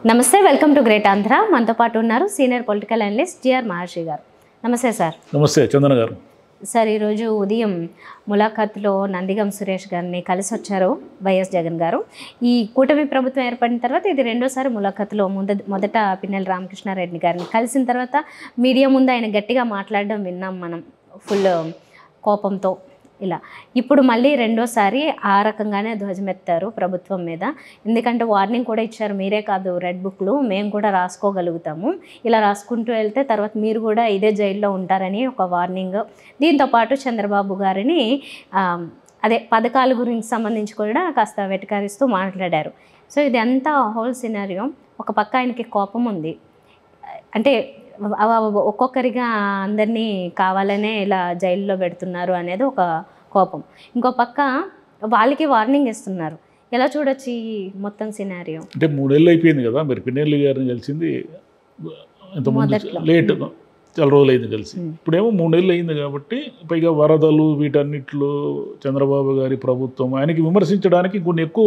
నమస్తే welcome to great Andhra మనతో పాటు ఉన్నారు senior political analyst GR Maharshi garu నమస్తే సార్ నమస్తే చందన గారు సార్ ఈరోజు ఉదయం ములాఖాత్లో నందిగం సురేష్ గారిని కలిసి వచ్చారు వైఎస్ జగన్ గారు ఈ కూటమి ప్రభుత్వం ఏర్పడిన తర్వాత ఇది రెండోసారి ములాఖాత్లో ముంద మొదట పిన్నెల రామకృష్ణారెడ్డి గారిని కలిసిన తర్వాత మీడియా ముందు ఆయన గట్టిగా మాట్లాడడం విన్నాం మనం ఫుల్ కోపంతో ఇలా ఇప్పుడు మళ్ళీ రెండోసారి ఆ రకంగానే ధ్వజమెత్తారు ప్రభుత్వం మీద ఎందుకంటే వార్నింగ్ కూడా ఇచ్చారు మీరే కాదు రెడ్ బుక్లు మేము కూడా రాసుకోగలుగుతాము ఇలా రాసుకుంటూ వెళ్తే తర్వాత మీరు కూడా ఇదే జైల్లో ఉంటారని ఒక వార్నింగ్ దీంతో పాటు చంద్రబాబు గారిని ఆ, అదే పథకాల గురించి సంబంధించి కూడా కాస్త వెటకారిస్తూ మాట్లాడారు సో ఇదంతా హోల్ సినారియో ఒక పక్క ఆయనకి కోపం ఉంది అంటే అవ- అవ- ఒక్కొక్కరిగా అందరినీ కావాలనే ఇలా జైల్లో పెడుతున్నారు అనేది ఒక కోపం ఇంకో పక్క వాళ్ళకి వార్నింగ్ ఇస్తున్నారు ఎలా చూడొచ్చు ఈ మొత్తం సినారియో అంటే మూడేళ్ళు అయిపోయింది కదా మీరు పిన్నెల్లి గారిని కలిసింది ఇంతకుముందు మొదట్లో. లేట్ చాలా రోజులు అయింది కలిసి మ్మ్. ఇప్పుడేమో మూడేళ్ళు అయింది కాబట్టి పైగా వరదలు వీటన్నిటిలో చంద్రబాబు గారి ప్రభుత్వం ఆయనకి విమర్శించడానికి కొన్ని ఎక్కువ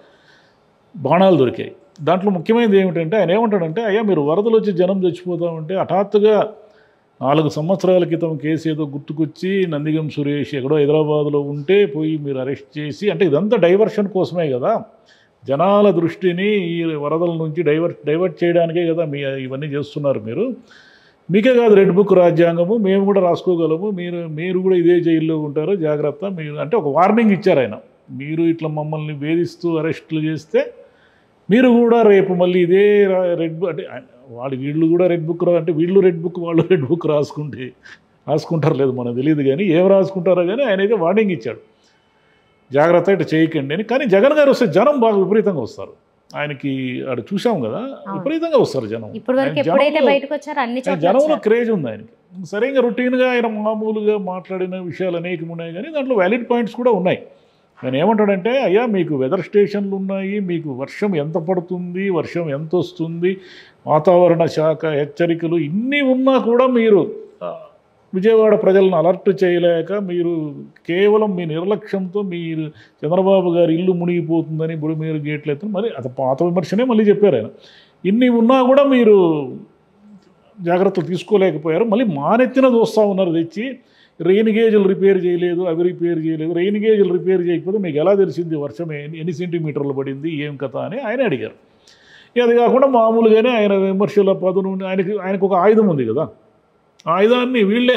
బాణాలు దొరికాయి దాంట్లో ముఖ్యమైనది ఏమిటంటే ఆయన ఏమంటాడంటే అయ్యా మీరు వరదలు వచ్చి జనం చచ్చిపోతామంటే హఠాత్తుగా నాలుగు సంవత్సరాల క్రితం కేసు ఏదో గుర్తుకొచ్చి నందిగం సురేష్ ఎక్కడో హైదరాబాద్లో ఉంటే పోయి మీరు అరెస్ట్ చేసి అంటే ఇదంతా డైవర్షన్ కోసమే కదా జనాల దృష్టిని ఈ వరదల నుంచి డైవర్ట్ డైవర్ట్ చేయడానికే కదా మీ ఇవన్నీ చేస్తున్నారు మీరు మీకే కాదు రెడ్ బుక్ రాజ్యాంగము మేము కూడా రాసుకోగలము మీరు మీరు కూడా ఇదే జైల్లో ఉంటారు జాగ్రత్త మీరు అంటే ఒక వార్నింగ్ ఇచ్చారు ఆయన మీరు ఇట్లా మమ్మల్ని వేధిస్తూ అరెస్టులు చేస్తే మీరు కూడా రేపు మళ్ళీ ఇదే రా- రెడ్ బుక్ అంటే ఆయన- వాళ్ళు వీళ్ళు కూడా రెడ్ బుక్ రా అంటే వీళ్ళు రెడ్ బుక్ వాళ్ళు రెడ్ బుక్ రాసుకుంటే రాసుకుంటారు లేదు మనకు తెలియదు కానీ ఏం రాసుకుంటారో కానీ ఆయన అయితే వార్నింగ్ ఇచ్చాడు జాగ్రత్త ఇటు చేయకండి అని కానీ జగన్ గారు వస్తే జనం బాగా విపరీతంగా వస్తారు ఆయనకి ఆడ చూసాం కదా విపరీతంగా వస్తారు జనం ఇప్పటి వరకు ఆయన ఎప్పుడైతే జనంలో- బయటకు వచ్చారో అన్ని ఆయన చోట్ల జనంలో వచ్చారు. క్రేజ్ ఉంది ఆయనకి సరిగ్గా రొటీన్గా ఆయన మామూలుగా మాట్లాడిన విషయాలు అనేకం ఉన్నాయి కానీ దాంట్లో వ్యాలిడ్ పాయింట్స్ కూడా ఉన్నాయి ఆయన ఏమంటాడంటే అయ్యా మీకు వెదర్ స్టేషన్లు ఉన్నాయి మీకు వర్షం ఎంత పడుతుంది వర్షం ఎంత వస్తుంది వాతావరణ శాఖ హెచ్చరికలు ఇన్ని ఉన్నా కూడా మీరు ఆ, విజయవాడ ప్రజలను అలర్ట్ చేయలేక మీరు కేవలం మీ నిర్లక్ష్యంతో మీరు చంద్రబాబు గారి ఇల్లు మునిగిపోతుందని బుడిమీరు గేట్లు ఎత్తున మరి అది పాత విమర్శనే మళ్ళీ చెప్పారు ఆయన ఇన్ని ఉన్నా కూడా మీరు జాగ్రత్తలు తీసుకోలేకపోయారు మళ్ళీ మానెత్తిన చూస్తూ ఉన్నారు తెచ్చి రెయిన్ గేజ్లు రిపేర్ చేయలేదు అవి రిపేర్ చేయలేదు రెయిన్ గేజ్లు రిపేర్ చేయకపోతే మీకు ఎలా తెలిసింది వర్షం ఎన్ని ఎన్ని సెంటీమీటర్లు పడింది ఏం కథ అని ఆయన అడిగారు ఇక అది కాకుండా మామూలుగానే ఆయన విమర్శల పదును ఆయనకి ఆయనకు ఒక ఆయుధం ఉంది కదా ఆ ఆయుధాన్ని వీళ్ళే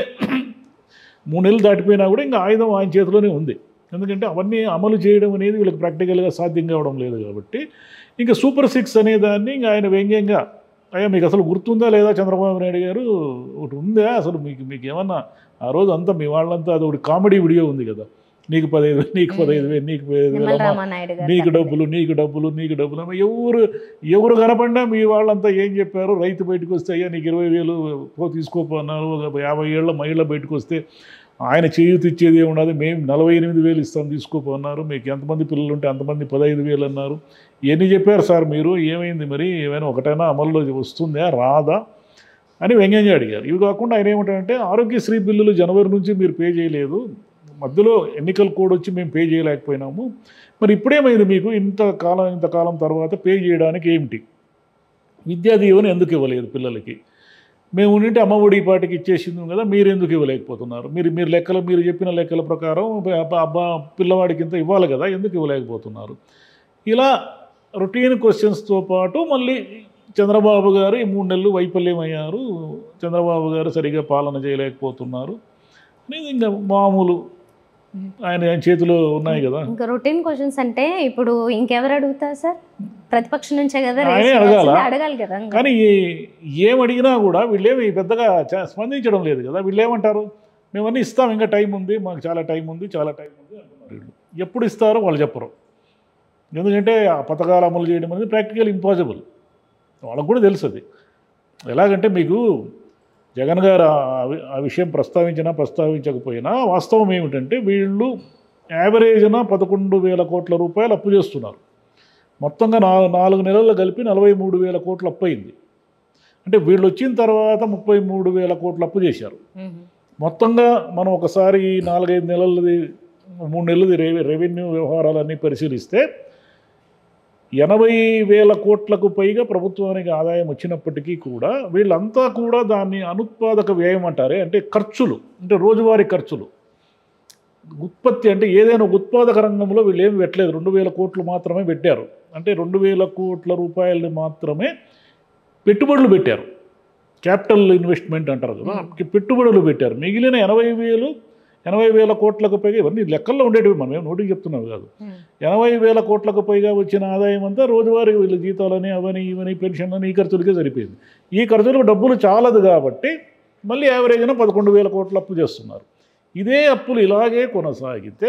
మూడు నెలలు దాటిపోయినా కూడా ఇంకా ఆయుధం ఆయన చేతిలోనే ఉంది ఎందుకంటే అవన్నీ అమలు చేయడం అనేది వీళ్ళకి ప్రాక్టికల్గా సాధ్యం కావడం లేదు కాబట్టి ఇంకా సూపర్ సిక్స్ అనే దాన్ని ఇంకా ఆయన వ్యంగ్యంగా అయ్యా మీకు అసలు గుర్తుందా లేదా చంద్రబాబు నాయుడు గారు ఒకటి ఉందా అసలు మీకు మీకు ఏమన్నా ఆ రోజు అంతా మీ వాళ్ళంతా అది ఒకటి కామెడీ వీడియో ఉంది కదా నీకు పదహైదు వేలు నీకు పదహైదు వేలు నీకు పదహైదు వేలు నిమ్మల అమ్మా, రామానాయుడు గారు నీకు డబ్బులు నీకు డబ్బులు నీకు డబ్బులు అమ్మ, ఎవరు ఎవరు కనపడినా మీ వాళ్ళంతా ఏం చెప్పారు రైతు బయటకు వస్తే అయ్యా నీకు ఇరవై వేలు పో తీసుకోపో అన్నారు ఒక యాభై ఏళ్ళ మహిళ బయటకు వస్తే ఆయన చేయూతి ఇచ్చేది ఏమున్నది మేము నలభై ఎనిమిది వేలు ఇస్తాం తీసుకోపో అన్నారు మీకు ఎంతమంది పిల్లలు ఉంటే అంతమంది పదహైదు వేలు అన్నారు ఎన్ని చెప్పారు సార్ మీరు ఏమైంది మరి ఏమైనా ఒకటైనా అమల్లో వస్తుందా రాదా అని వ్యంగ్యంగా అడిగారు ఇవి కాకుండా ఆయన ఏమంటారంటే ఆరోగ్యశ్రీ బిల్లులు జనవరి నుంచి మీరు పే చేయలేదు మధ్యలో ఎన్నికల కోడ్ వచ్చి మేము పే చేయలేకపోయినాము మరి ఇప్పుడేమైంది మీకు ఇంత కాలం ఇంతకాలం తర్వాత పే చేయడానికి ఏమిటి విద్యా దీవెన ఎందుకు ఇవ్వలేదు పిల్లలకి మేము ఉండింటే అమ్మఒడి పాటికి ఇచ్చేసింది కదా మీరు ఎందుకు ఇవ్వలేకపోతున్నారు మీరు మీరు లెక్కలు మీరు చెప్పిన లెక్కల ప్రకారం అబ్బా అబ్బా పిల్లవాడికి ఇంత ఇవ్వాలి కదా ఎందుకు ఇవ్వలేకపోతున్నారు ఇలా రొటీన్ క్వశ్చన్స్తో పాటు మళ్ళీ చంద్రబాబు గారు ఈ మూడు నెలలు వైఫల్యం అయ్యారు చంద్రబాబు గారు సరిగా పాలన చేయలేకపోతున్నారు అనేది ఇంకా మామూలు ఆయన ఆయన చేతిలో ఉన్నాయి కదా ఇంకా రొటీన్ క్వశ్చన్స్ అంటే ఇప్పుడు ఇంకెవరు అడుగుతారు సార్ ప్రతిపక్షం నుంచే కదా ఆయనే raise అడగాలా? చేయాల్సింది, అడగాలి కదా ఇంకా. కానీ ఈ- ఏం అడిగినా కూడా వీళ్ళేమి పెద్దగా చ- స్పందించడం లేదు కదా వీళ్ళు ఏమంటారు మేమన్నీ ఇస్తాం ఇంకా టైం ఉంది మాకు చాలా టైం ఉంది చాలా టైం ఉంది అంటున్నారు వీళ్ళు ఎప్పుడు ఇస్తారో వాళ్ళు చెప్పరు ఎందుకంటే ఆ పథకాలు అమలు చేయడం అనేది ప్రాక్టికల్ ఇంపాసిబుల్ వాళ్ళకు కూడా తెలుసు అది ఎలాగంటే మీకు జగన్ గారు ఆ వి- ఆ విషయం ప్రస్తావించినా ప్రస్తావించకపోయినా వాస్తవం ఏమిటంటే వీళ్ళు యావరేజ్న పదకొండు వేల కోట్ల రూపాయలు అప్పు చేస్తున్నారు మొత్తంగా నా నాలుగు నెలలు కలిపి నలభై మూడు వేల కోట్లు అప్పు అయింది అంటే వీళ్ళు వచ్చిన తర్వాత ముప్పై మూడు వేల కోట్లు అప్పు చేశారు మ్మ్. మొత్తంగా మనం ఒకసారి ఈ నాలుగైదు నెలలది మూడు నెలలది రెవె రెవెన్యూ వ్యవహారాలన్నీ పరిశీలిస్తే ఎనభై వేల కోట్లకు పైగా ప్రభుత్వానికి ఆదాయం వచ్చినప్పటికీ కూడా వీళ్ళంతా కూడా దాన్ని అనుత్పాదక వ్యయం అంటారే అంటే ఖర్చులు అంటే రోజువారీ ఖర్చులు ఉత్పత్తి అంటే ఏదైనా ఒక ఉత్పాదక రంగంలో వీళ్ళు ఏమి పెట్టలేదు రెండు వేల కోట్లు మాత్రమే పెట్టారు అంటే రెండు వేల కోట్ల రూపాయలు మాత్రమే పెట్టుబడులు పెట్టారు క్యాపిటల్ ఇన్వెస్ట్మెంట్ అంటారు కదా పెట్టుబడులు పెట్టారు మిగిలిన ఎనభై వేలు ఎనభై వేల కోట్లకు పైగా ఇవన్నీ లెక్కల్లో ఉండేటివి మనం ఏం నోటికి చెప్తున్నాం కాదు ఎనభై వేల కోట్లకు పైగా వచ్చిన ఆదాయం అంతా రోజువారీ వీళ్ళ జీతాలని అవని ఇవని పెన్షన్లని ఈ ఖర్చులకే సరిపోయింది ఈ ఖర్చులకు డబ్బులు చాలదు కాబట్టి మళ్ళీ యావరేజ్న పదకొండు వేల కోట్ల అప్పు చేస్తున్నారు ఇదే అప్పులు ఇలాగే కొనసాగితే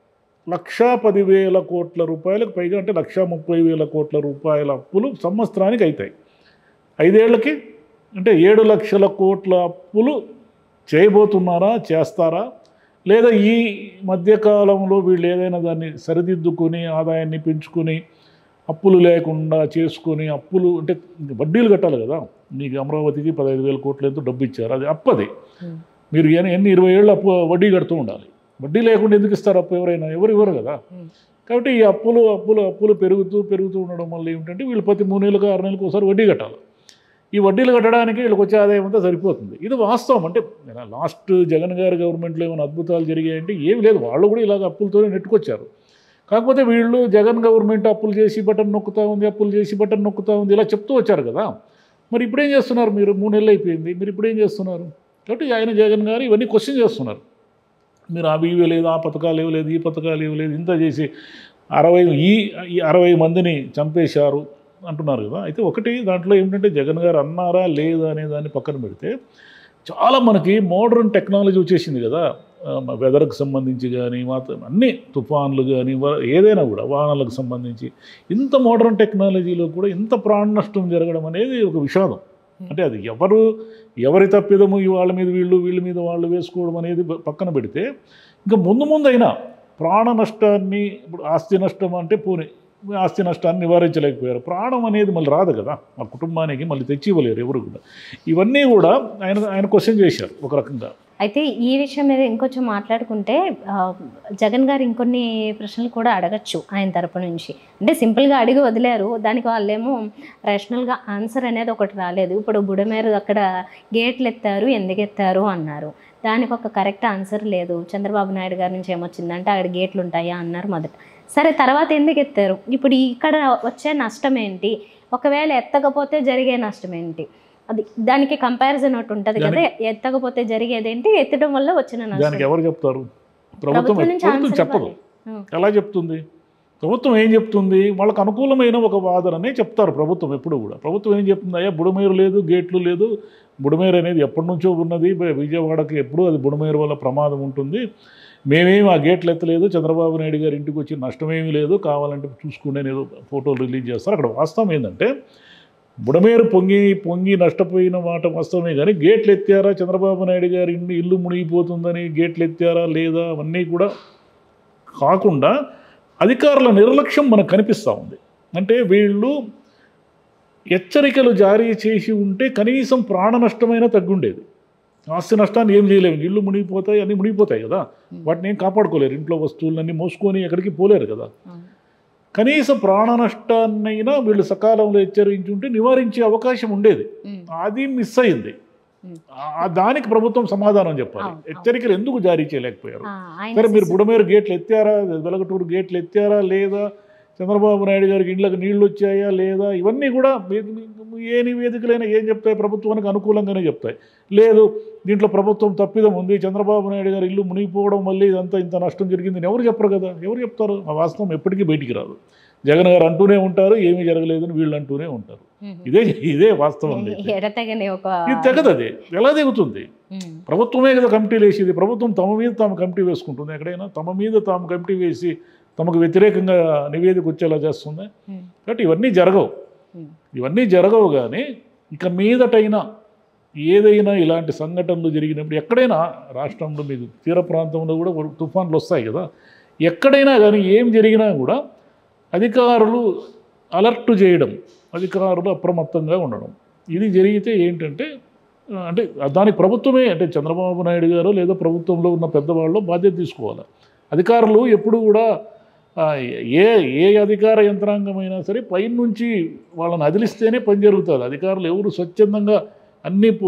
లక్షా పదివేల కోట్ల రూపాయలకు పైగా అంటే లక్షా ముప్పై వేల కోట్ల రూపాయల అప్పులు సంవత్సరానికి అవుతాయి ఐదేళ్లకి అంటే ఏడు లక్షల కోట్ల అప్పులు చేయబోతున్నారా చేస్తారా లేదా ఈ మధ్యకాలంలో వీళ్ళు ఏదైనా దాన్ని సరిదిద్దుకొని ఆదాయాన్ని పెంచుకొని అప్పులు లేకుండా చేసుకొని అప్పులు అంటే వడ్డీలు కట్టాలి కదా మీకు అమరావతికి పదహైదు వేల కోట్లు ఎంతో డబ్బు ఇచ్చారు అది అప్పది Hmm. మీరు ఎన్ని ఎన్ని ఇరవై ఏళ్ళు అప్పు వడ్డీ కడుతూ ఉండాలి వడ్డీ లేకుండా ఎందుకు ఇస్తారు అప్పు ఎవరైనా ఎవరు ఇవ్వరు కదా Hmm. కాబట్టి ఈ అప్పులు అప్పులు అప్పులు పెరుగుతూ పెరుగుతూ ఉండడం వల్ల ఏమిటంటే వీళ్ళు ప్రతి మూడు నెలలకు ఆరు నెలలకు ఒకసారి వడ్డీ కట్టాలి ఈ వడ్డీలు కట్టడానికి వీళ్ళకి వచ్చే ఆదాయం అంతా సరిపోతుంది ఇది వాస్తవం అంటే లాస్ట్ జగన్ గారి గవర్నమెంట్లో ఏమైనా అద్భుతాలు జరిగాయంటే ఏమి లేదు వాళ్ళు కూడా ఇలాగ అప్పులతోనే నెట్టుకొచ్చారు కాకపోతే వీళ్ళు జగన్ గవర్నమెంట్ అప్పులు చేసి బటన్ నొక్కుతా ఉంది అప్పులు చేసి బటన్ నొక్కుతా ఉంది ఇలా చెప్తూ వచ్చారు కదా మరి ఇప్పుడేం చేస్తున్నారు మీరు మూడు నెలలు అయిపోయింది మీరు ఇప్పుడేం చేస్తున్నారు కాబట్టి ఆయన జగన్ గారు ఇవన్నీ క్వశ్చన్ చేస్తున్నారు మీరు అవి ఇవ్వలేదు ఆ పథకాలు ఇవ్వలేదు ఈ పథకాలు ఇవ్వలేదు ఇంత చేసి అరవై ఈ ఈ అరవై మందిని చంపేశారు అంటున్నారు కదా అయితే ఒకటి దాంట్లో ఏమిటంటే జగన్ గారు అన్నారా లేదా అనే దాన్ని పక్కన పెడితే చాలా మనకి మోడర్న్ టెక్నాలజీ వచ్చేసింది కదా వెదర్కి సంబంధించి కానీ మాత్రం అన్ని తుఫాన్లు కానీ వ- ఏదైనా కూడా వాహనాలకు సంబంధించి ఇంత మోడర్న్ టెక్నాలజీలో కూడా ఇంత ప్రాణ నష్టం జరగడం అనేది ఒక విషాదం అంటే అది ఎవరు ఎవరి తప్పిదము ఈ వాళ్ళ మీద వీళ్ళు వీళ్ళ మీద వాళ్ళు వేసుకోవడం అనేది బ- పక్కన పెడితే ఇంకా ముందు ముందు అయినా ప్రాణ నష్టాన్ని ఇప్పుడు ఆస్తి నష్టం అంటే పోనీ ఆస్తి నష్టాన్ని నివారించలేకపోయారు ప్రాణం అనేది మళ్ళీ రాదు కదా ఆ కుటుంబానికి మళ్ళీ తెచ్చి ఇవ్వలేరు ఎవరు కూడా ఇవన్నీ కూడా ఆయన ఆయన క్వశ్చన్ చేశారు ఒక రకంగా అయితే ఈ విషయం మీద ఇంకొంచెం మాట్లాడుకుంటే ఆ, జగన్ గారు ఇంకొన్ని ప్రశ్నలు కూడా అడగచ్చు ఆయన తరపు నుంచి అంటే సింపుల్గా అడిగి వదిలేరు దానికి వాళ్ళేమో రేషనల్గా ఆన్సర్ అనేది ఒకటి రాలేదు ఇప్పుడు బుడమేరు అక్కడ గేట్లు ఎత్తారు ఎందుకు ఎత్తారు అన్నారు దానికి ఒక కరెక్ట్ ఆన్సర్ లేదు చంద్రబాబు నాయుడు గారి నుంచి ఏమొచ్చిందంటే అక్కడ గేట్లు ఉంటాయా అన్నారు మొదట సరే తర్వాత ఎందుకు ఎత్తారు ఇప్పుడు ఇక్కడ వచ్చే నష్టం ఏంటి ఒకవేళ ఎత్తకపోతే జరిగే నష్టం ఏంటి అది దానికి కంపారిజన్ ఒకటి ఉంటుంది కదా ఎత్తకపోతే జరిగేది ఏంటి ఎత్తడం వల్ల వచ్చిన దానికి నష్టం ఎవరు చెప్తారు ప్రభుత్వం ప్రభుత్వం నుంచి ప్రభుత్వం ఆన్సర్ చెప్పదు ఇవ్వాలి. ఎలా చెప్తుంది ప్రభుత్వం ఏం చెప్తుంది వాళ్ళకు అనుకూలమైన ఒక వాదననే చెప్తారు ప్రభుత్వం ఎప్పుడు కూడా ప్రభుత్వం ఏం చెప్తుంది అయ్యా బుడమేరు లేదు గేట్లు లేదు బుడమేరు అనేది ఎప్పటి నుంచో ఉన్నది బ- విజయవాడకి ఎప్పుడు అది బుడమేరు వల్ల ప్రమాదం ఉంటుంది మేమేం ఆ గేట్లు ఎత్తలేదు చంద్రబాబు నాయుడు గారి ఇంటికి వచ్చి నష్టమేమీ లేదు కావాలంటే చూసుకునే ఏదో ఫోటోలు రిలీజ్ చేస్తారు అక్కడ వాస్తవం ఏంటంటే బుడమేరు పొంగి పొంగి నష్టపోయిన మాట వాస్తవమే కానీ గేట్లు ఎత్తారా చంద్రబాబు నాయుడు గారి ఇల్లు ఇల్లు మునిగిపోతుందని గేట్లు ఎత్తారా లేదా అవన్నీ కూడా కాకుండా అధికారుల నిర్లక్ష్యం మనకు కనిపిస్తూ ఉంది అంటే వీళ్ళు హెచ్చరికలు జారీ చేసి ఉంటే కనీసం ప్రాణ నష్టమైనా తగ్గుండేది ఆస్తి నష్టాన్ని ఏం చేయలేము ఇల్లు మునిగిపోతాయి అన్నీ మునిగిపోతాయి కదా వాటిని ఏం కాపాడుకోలేరు ఇంట్లో వస్తువులన్నీ మోసుకొని ఎక్కడికి పోలేరు కదా కనీస ప్రాణ నష్టాన్నైనా వీళ్ళు సకాలంలో హెచ్చరించి ఉంటే నివారించే అవకాశం ఉండేది ఉమ్. అది మిస్ అయింది ఉమ్. ఆ- దానికి ప్రభుత్వం సమాధానం చెప్పాలి అవును, అవును. హెచ్చరికలు ఎందుకు జారీ చేయలేకపోయారు ఆ, ఆయన సరే మీరు సిస్- బుడమేరు గేట్లు ఎత్తారా వెలగటూరు గేట్లు ఎత్తారా లేదా చంద్రబాబు నాయుడు గారికి ఇళ్ళకి నీళ్లు వచ్చాయా లేదా ఇవన్నీ కూడా మీ- మీ- ఏ నివేదికలైనా ఏం చెప్తాయి ప్రభుత్వానికి అనుకూలంగానే చెప్తాయి లేదు దీంట్లో ప్రభుత్వం తప్పిదం ఉంది చంద్రబాబు నాయుడు గారి ఇల్లు మునిగిపోవడం వల్ల ఇదంతా ఇంత నష్టం జరిగిందని ఎవరు చెప్పరు కదా ఎవరు చెప్తారు ఆ వాస్తవం ఎప్పటికీ బయటికి రాదు జగన్ గారు అంటూనే ఉంటారు ఏమీ జరగలేదని వీళ్ళు అంటూనే ఉంటారు ఉమ్. ఇదే ఇదే వాస్తవం అయితే. ఎడతెగని ఒక ఇది తెగదు అది ఎలా దిగుతుంది ఉమ్. ప్రభుత్వమే కదా కమిటీలు వేసేది ప్రభుత్వం తమ మీద తాము కమిటీ వేసుకుంటుంది ఎక్కడైనా తమ మీద తాము కమిటీ వేసి తమకు వ్యతిరేకంగా నివేదిక వచ్చేలా చేస్తుంది ఉమ్. కాబట్టి ఇవన్నీ జరగవు ఉమ్. ఇవన్నీ జరగవు కానీ ఇక మీదటైనా ఏదైనా ఇలాంటి సంఘటనలు జరిగినప్పుడు ఎక్కడైనా రాష్ట్రంలో మీకు తీర ప్రాంతంలో కూడా తుఫాన్లు వస్తాయి కదా ఎక్కడైనా కానీ ఏం జరిగినా కూడా అధికారులు అలర్ట్ చేయడం అధికారులు అప్రమత్తంగా ఉండడం ఇది జరిగితే ఏంటంటే ఆ, అంటే దానికి ప్రభుత్వమే అంటే చంద్రబాబు నాయుడు గారు లేదా ప్రభుత్వంలో ఉన్న పెద్దవాళ్ళు బాధ్యత తీసుకోవాలి అధికారులు ఎప్పుడు కూడా ఆ, ఏ ఏ అధికార యంత్రాంగమైనా సరే పైనుంచి వాళ్ళని అదిలిస్తేనే పని జరుగుతుంది అధికారులు ఎవరు స్వచ్ఛందంగా అన్నీ పో-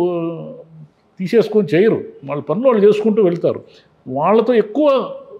తీసేసుకొని చేయరు వాళ్ళ పనులు వాళ్ళు చేసుకుంటూ వెళ్తారు వాళ్ళతో ఎక్కువ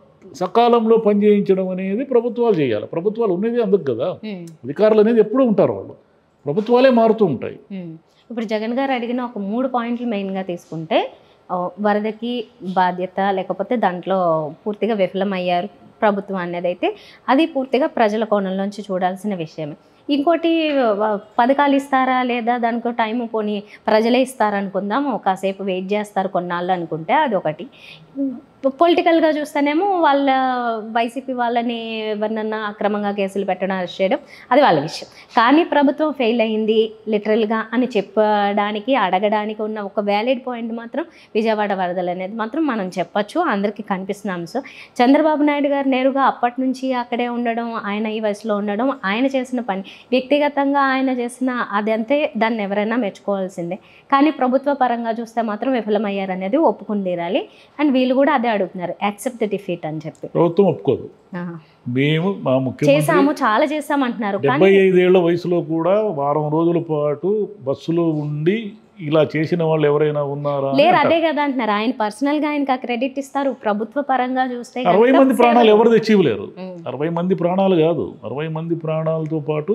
సకాలంలో పని చేయించడం అనేది ప్రభుత్వాలు చేయాలి ప్రభుత్వాలు ఉన్నది అందుకు కదా ఉమ్, అధికారులు అనేది ఎప్పుడూ ఉంటారు వాళ్ళు ప్రభుత్వాలే మారుతూ ఉంటాయి ఉమ్. ఇప్పుడు జగన్ గారు అడిగిన ఒక మూడు పాయింట్లు మెయిన్గా తీసుకుంటే ఆ, వరదకి బాధ్యత లేకపోతే దాంట్లో పూర్తిగా విఫలమయ్యారు ప్రభుత్వం అనేది అయితే అది పూర్తిగా ప్రజల కోణంలోంచి చూడాల్సిన విషయమే ఇంకోటి ఆ, పథకాలు ఇస్తారా లేదా దానికి టైం పోని ప్రజలే ఇస్తారనుకుందాం కాసేపు వెయిట్ చేస్తారు కొన్నాళ్ళు అనుకుంటే అది ఒకటి పొలిటికల్గా చూస్తేనేమో వాళ్ళ వైసీపీ వాళ్ళని ఎవరినన్నా అక్రమంగా కేసులు పెట్టడం అరెస్ట్ చేయడం అది వాళ్ళ విషయం కానీ ప్రభుత్వం ఫెయిల్ అయింది లిటరల్గా అని చెప్పడానికి అడగడానికి ఉన్న ఒక వ్యాలిడ్ పాయింట్ మాత్రం విజయవాడ వరదలు అనేది మాత్రం మనం చెప్పొచ్చు అందరికీ కనిపిస్తున్న అంశం చంద్రబాబు నాయుడు గారు నేరుగా అప్పటి నుంచి అక్కడే ఉండడం ఆయన ఈ వయసులో ఉండడం ఆయన చేసిన పని వ్యక్తిగతంగా ఆయన చేసిన అదంతే దాన్ని ఎవరైనా మెచ్చుకోవాల్సిందే కానీ ప్రభుత్వ పరంగా చూస్తే మాత్రం విఫలమయ్యారు అనేది ఒప్పుకుని తీరాలి అండ్ వీళ్ళు కూడా అదే అడుగుతున్నారు యాక్సెప్ట్ ద డిఫీట్ అని చెప్పి ప్రభుత్వం ఒప్పుకోదు ఆ, మేము మా ముఖ్యమంత్రి చేసాము చాలా చేసామంటున్నారు కానీ డెబ్బై ఐదేళ్ల వయసులో కూడా వారం రోజుల పాటు బస్సులో ఉండి ఇలా చేసిన వాళ్ళు ఎవరైనా ఉన్నారా అని లేరు అంటారు. అదే కదా అంటున్నారు ఆయన పర్సనల్ గా ఆయనకి క్రెడిట్ ఇస్తారు ప్రభుత్వ పరంగా చూస్తే గనుక అరవై మంది ప్రాణాలు ఎవరు తెచ్చివ్వలేరు ఉమ్, అరవై మంది ప్రాణాలు కాదు అరవై మంది ప్రాణాలతో పాటు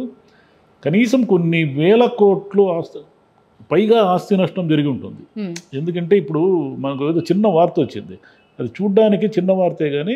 కనీసం కొన్ని వేల కోట్లు ఆస్తి పైగా ఆస్తి నష్టం జరిగి ఉంటుంది ఉమ్, ఎందుకంటే ఇప్పుడు మనకు ఏదో చిన్న వార్త వచ్చింది అది చూడ్డానికి చిన్న వార్తే కానీ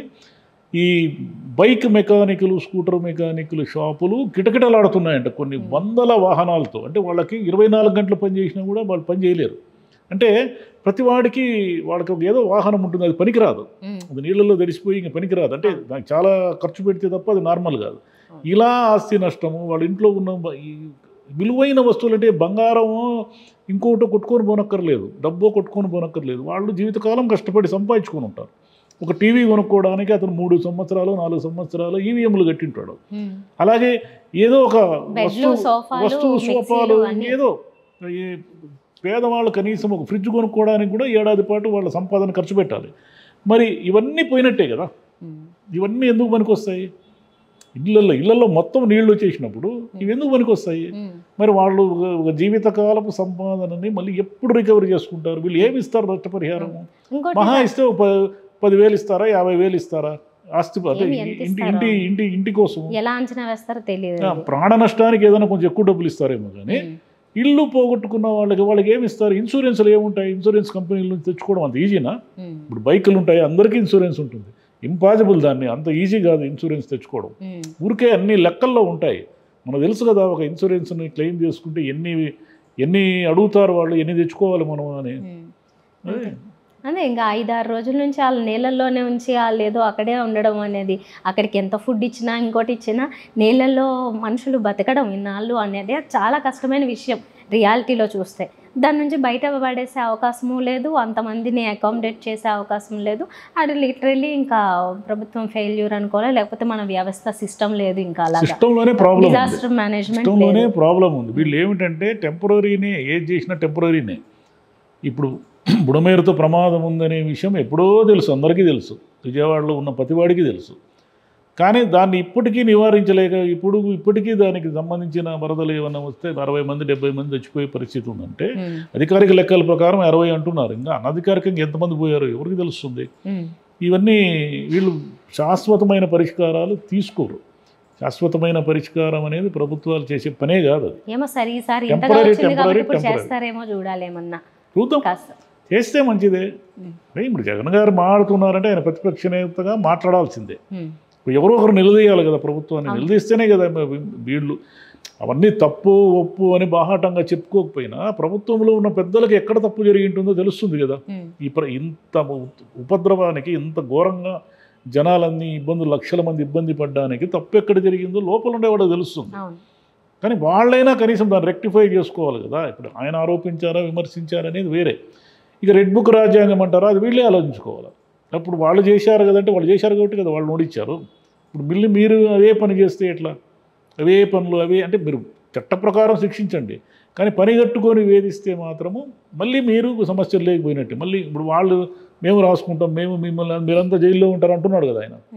ఈ బైక్ మెకానికులు స్కూటర్ మెకానికులు షాపులు కిటకిటలాడుతున్నాయంట కొన్ని వందల వాహనాలతో అంటే వాళ్ళకి ఇరవై నాలుగు గంటలు పని చేసినా కూడా వాళ్ళు పని చేయలేరు అంటే ప్రతి వాడికి వాళ్ళకి ఒక ఏదో వాహనం ఉంటుంది అది పనికిరాదు ఉమ్, అది నీళ్ళల్లో తడిసిపోయి ఇంకా పనికిరాదు అంటే దానికి చాలా ఖర్చు పెడితే తప్ప అది నార్మల్ కాదు ఇలా ఆస్తి నష్టము వాళ్ళ ఇంట్లో ఉన్న బ- ఈ విలువైన వస్తువులు అంటే బంగారము ఇంకోటి కొట్టుకొని పోనక్కర్లేదు డబ్బు కొట్టుకొని పోనక్కర్లేదు వాళ్ళు జీవితకాలం కష్టపడి సంపాదించుకొని ఉంటారు ఒక టీవీ కొనుక్కోవడానికి అతను మూడు సంవత్సరాలు నాలుగు సంవత్సరాలు ఈవీఎంలు కట్టింటాడు ఉమ్. అలాగే ఏదో ఒక బెడ్లు, వస్తువు సోఫాలు, వస్తువు మిక్సీలు సోఫాలు అన్నీ. ఏదో ఈ పేదవాళ్ళు కనీసం ఒక ఫ్రిడ్జ్ కొనుక్కోవడానికి కూడా ఏడాది పాటు వాళ్ళ సంపాదన ఖర్చు పెట్టాలి మరి ఇవన్నీ పోయినట్టే కదా ఉమ్, ఇవన్నీ ఎందుకు పనికొస్తాయి ఇళ్ళల్లో ఇళ్ళల్లో మొత్తం నీళ్లు వచ్చేసినప్పుడు ఇవి ఎందుకు పనికొస్తాయి ఉమ్, మరి వాళ్ళు ఒక- ఒక జీవితకాలపు సంపాదనని మళ్ళీ ఎప్పుడు రికవరీ చేసుకుంటారు వీళ్ళు ఏమి ఇస్తారు నష్టపరిహారం ఇంకోటి మహా ఇస్తే ఒక ప- పదివేలు ఇస్తారా యాభై వేలు ఇస్తారా ఆస్తి అంటే ఏమి ఎంత ఇంటి ఇస్తారో? ఇంటి ఇంటి ఇంటి కోసం ఎలా అంచనా వేస్తారో తెలియదు ఆ, ప్రాణ నష్టానికి ఏదైనా కొంచెం ఎక్కువ డబ్బులు ఇస్తారేమో కానీ ఉమ్, ఇల్లు పోగొట్టుకున్న వాళ్ళకి వాళ్ళకి ఏమి ఇస్తారు ఇన్సూరెన్స్లు ఏముంటాయి ఇన్సూరెన్స్ కంపెనీల నుంచి తెచ్చుకోవడం అంత ఈజీనా ఉమ్, ఇప్పుడు బైకులు ఉంటాయి అందరికీ ఇన్సూరెన్స్ ఉంటుంది ఇంపాసిబుల్ దాన్ని అంత ఈజీ కాదు ఇన్సూరెన్స్ తెచ్చుకోవడం ఉమ్, ఊరికే అన్ని లెక్కల్లో ఉంటాయి మనకు తెలుసు కదా ఒక ఇన్సూరెన్స్ని క్లెయిమ్ చేసుకుంటే ఎన్ని ఎన్ని అడుగుతారు వాళ్ళు ఎన్ని తెచ్చుకోవాలి మనం అని ఉమ్. అదే. అదే ఇంకా ఐదారు రోజుల నుంచి వాళ్ళ నీళ్ళల్లోనే ఉంచి వాళ్ళు ఏదో అక్కడే ఉండడం అనేది అక్కడికి ఎంత ఫుడ్ ఇచ్చినా ఇంకోటి ఇచ్చినా నీళ్ళల్లో మనుషులు బతకడం ఇన్నాళ్ళు అనేది చాలా కష్టమైన విషయం రియాలిటీలో చూస్తే దాని నుంచి బయట పడేసే అవకాశము లేదు అంతమందిని అకామిడేట్ చేసే అవకాశం లేదు అది లిటరల్లీ ఇంకా ప్రభుత్వం ఫెయిల్యూర్ అనుకోవాలి లేకపోతే మన వ్యవస్థ సిస్టమ్ లేదు ఇంకా అలాగా సిస్టంలోనే ప్రాబ్లం ఉంది డిజాస్టర్ మేనేజ్మెంట్ సిస్టంలోనే లేదు ప్రాబ్లం ఉంది వీళ్ళు ఏమిటంటే టెంపరీనే ఏది చేసినా టెంపరీనే ఇప్పుడు బుడమేరుతో ప్రమాదం ఉందనే విషయం ఎప్పుడో తెలుసు అందరికీ తెలుసు విజయవాడలో ఉన్న ప్రతివాడికి తెలుసు కానీ దాన్ని ఇప్పటికీ నివారించలేక ఇప్పుడు ఇప్పటికీ దానికి సంబంధించిన వరదలు ఏమన్నా వస్తే అరవై మంది డెబ్బై మంది చచ్చిపోయే పరిస్థితి ఉందంటే ఉమ్, అధికారిక లెక్కల ప్రకారం అరవై అంటున్నారు ఇంకా అనధికారికంగా ఎంతమంది పోయారో ఎవరికి తెలుస్తుంది ఉమ్, ఇవన్నీ వీళ్ళు శాశ్వతమైన పరిష్కారాలు తీసుకోరు శాశ్వతమైన పరిష్కారం అనేది ప్రభుత్వాలు చేసే పనే కాదు అది ఏమో సరే ఈసారి ఇంతగా Temporary, వచ్చింది కాబట్టి temporary, ఇప్పుడు temporary. చేస్తారేమో చూడాలేమన్నా చూద్దాం కాస్త చేస్తే మంచిదే ఉమ్. అరే ఇప్పుడు జగన్ గారు మాట్లాడుతున్నారంటే ఆయన ప్రతిపక్ష నేతగా మాట్లాడాల్సిందే ఉమ్, ఇప్పుడు ఎవరో ఒకరు నిలదీయాలి కదా ప్రభుత్వాన్ని అవును. నిలదీస్తేనే కదా మ- వీళ్ళు అవన్నీ తప్పు ఒప్పు అని బాహాటంగా చెప్పుకోకపోయినా ప్రభుత్వంలో ఉన్న పెద్దలకు ఎక్కడ తప్పు జరిగి ఉంటుందో తెలుస్తుంది కదా ఉమ్, ఈ ప్ర ఇంత ఉ- ఉపద్రవానికి ఇంత ఘోరంగా జనాలన్నీ ఇబ్బందులు లక్షల మంది ఇబ్బంది పడ్డానికి తప్పు ఎక్కడ జరిగిందో లోపల ఉండేవాడు తెలుస్తుంది అవును కానీ వాళ్ళైనా కనీసం దాన్ని రెక్టిఫై చేసుకోవాలి కదా ఇప్పుడు ఆయన ఆరోపించారా విమర్శించారా అనేది వేరే ఇక రెడ్ బుక్ రాజ్యాంగం అంటారా అది వీళ్ళే ఆలోచించుకోవాలి అప్పుడు వాళ్ళు చేశారు కదంటే వాళ్ళు చేశారు కాబట్టి కదా వాళ్ళు నోడిచ్చారు ఇప్పుడు మిల్లి మీరు అదే పని చేస్తే ఎట్లా అవే పనులు అవే అంటే మీరు చట్ట ప్రకారం శిక్షించండి కానీ పని కట్టుకొని వేధిస్తే మాత్రము మళ్ళీ మీరు సమస్యలు లేకపోయినట్టు మళ్ళీ ఇప్పుడు వాళ్ళు మేము రాసుకుంటాం మేము మిమ్మల్ని మీరంతా జైల్లో ఉంటారు అంటున్నాడు కదా ఆయన ఉమ్,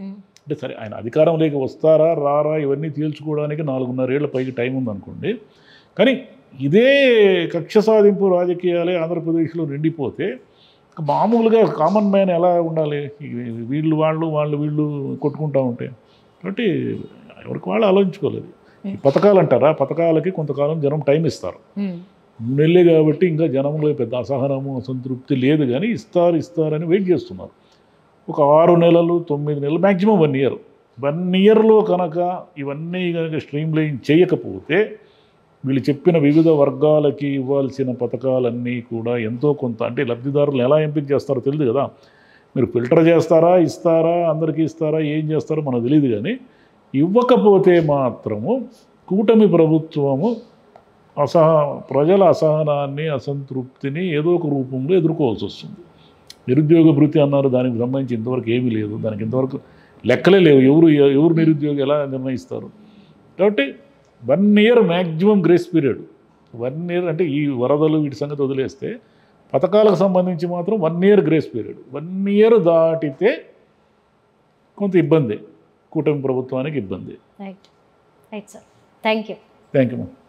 అంటే సరే ఆయన అధికారంలోకి వస్తారా రారా ఇవన్నీ తేల్చుకోవడానికి నాలుగున్నరేళ్ల పైకి టైం ఉందనుకోండి కానీ ఇదే కక్ష సాధింపు రాజకీయాలే ఆంధ్రప్రదేశ్లో నిండిపోతే ఇక మామూలుగా కామన్ మ్యాన్ ఎలా ఉండాలి ఈ వీళ్ళు వాళ్ళు వాళ్ళు వీళ్ళు కొట్టుకుంటూ ఉంటే కాబట్టి ఎవరికి వాళ్ళు ఆలోచించుకోలేదు ఈ పథకాలు అంటారా పథకాలకి కొంతకాలం జనం టైం ఇస్తారు ఉమ్, మూడు నెలలే కాబట్టి ఇంకా జనంలో పెద్ద అసహనము అసంతృప్తి లేదు కానీ ఇస్తారు ఇస్తారని వెయిట్ చేస్తున్నారు ఒక ఆరు నెలలు తొమ్మిది నెలలు మ్యాక్సిమం వన్ ఇయర్ వన్ ఇయర్లో కనుక ఇవన్నీ కనుక స్ట్రీమ్ లైన్ చేయకపోతే వీళ్ళు చెప్పిన వివిధ వర్గాలకి ఇవ్వాల్సిన పథకాలన్నీ కూడా ఎంతో కొంత అంటే లబ్ధిదారులు ఎలా ఎంపిక చేస్తారో తెలియదు కదా మీరు ఫిల్టర్ చేస్తారా ఇస్తారా అందరికీ ఇస్తారా ఏం చేస్తారో మనకు తెలియదు కానీ ఇవ్వకపోతే మాత్రము కూటమి ప్రభుత్వము అసహ ప్రజల అసహనాన్ని అసంతృప్తిని ఏదో ఒక రూపంలో ఎదుర్కోవాల్సి వస్తుంది నిరుద్యోగ భృతి అన్నారు దానికి సంబంధించి ఇంతవరకు ఏమీ లేదు దానికి ఇంతవరకు లెక్కలే లేవు ఎవరు ఎవరు నిరుద్యోగి ఎలా నిర్ణయిస్తారు కాబట్టి one year maximum grace period one year అంటే ఈ వరదలు వీటి సంగతి వదిలేస్తే పథకాలకు సంబంధించి మాత్రం one year grace period one year దాటితే కొంత ఇబ్బంది కూటమి ప్రభుత్వానికి ఇబ్బంది right right sir thank you thank you